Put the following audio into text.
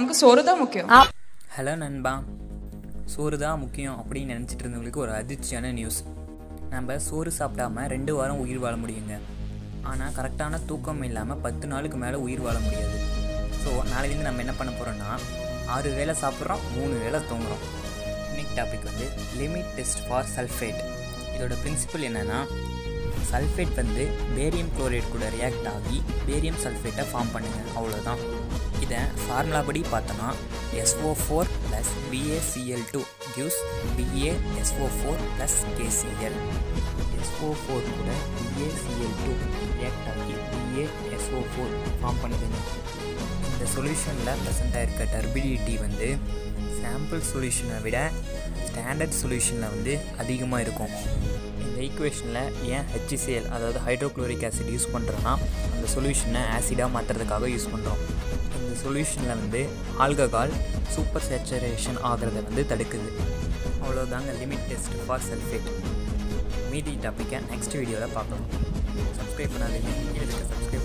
நமக்கு சோறு தான் முக்கியம் ஹலோ நண்பா சோறு தான் முக்கியம் அப்படின்னு நினச்சிட்டு இருந்தவங்களுக்கு ஒரு அதிர்ச்சியான நியூஸ் நம்ம சோறு சாப்பிடாம ரெண்டு வாரம் உயிர் வாழ முடியுங்க ஆனால் கரெக்டான தூக்கம் இல்லாமல் பத்து நாளுக்கு மேலே உயிர் வாழ முடியாது ஸோ நாளையிலேருந்து நம்ம என்ன பண்ண போகிறோம்னா ஆறு வேளை சாப்பிட்றோம் மூணு வேளை தூங்குறோம் இன்னைக்கு டாபிக் வந்து லிமிட் டெஸ்ட் ஃபார் சல்ஃபேட் இதோட பிரின்சிபல் என்னென்னா சல்ஃபேட் வந்து பேரியம் குளோரைட் கூட ரியாக்ட் ஆகி பேரியம் சல்ஃபேட்டை ஃபார்ம் பண்ணுங்க அவ்வளோதான் இதை ஃபார்முலா படி பார்த்தோன்னா SO four plus BaCl two gives Ba SO four plus KCl SO four கூட பிஏசிஎல் டூ ரியாக்ட் ஆகி பிஏ எஸ்ஓ ஃபோர் ஃபார்ம் பண்ணுதுங்க இந்த சொல்யூஷனில் ப்ரெசென்ட் ஆயிருக்க டர்பிடிட்டி வந்து சாம்பிள் சொல்யூஷனை விட ஸ்டாண்டர்ட் சொல்யூஷனில் வந்து அதிகமாக இருக்கும் இந்த ஈக்குவேஷனில் ஏன் ஹெச்சிசிஎல் அதாவது ஹைட்ரோக்ளோரிக் ஆசிட் யூஸ் பண்ணுறோன்னா அந்த சொல்யூஷனை ஆசிடாக மாற்றுறதுக்காக யூஸ் பண்ணுறோம் இந்த சொல்யூஷனில் வந்து ஆல்கஹால் சூப்பர் சேச்சுரேஷன் ஆகிறத வந்து தடுக்குது அவ்வளோதாங்க லிமிட் டெஸ்ட் ஃபார் சல்ஃபேட் மீதி டாப்பிக்கை நெக்ஸ்ட் வீடியோவில் பார்க்கலாம் சப்ஸ்கிரைப் பண்ணாதீங்க எதுக்கு சப்ஸ்கிரைப்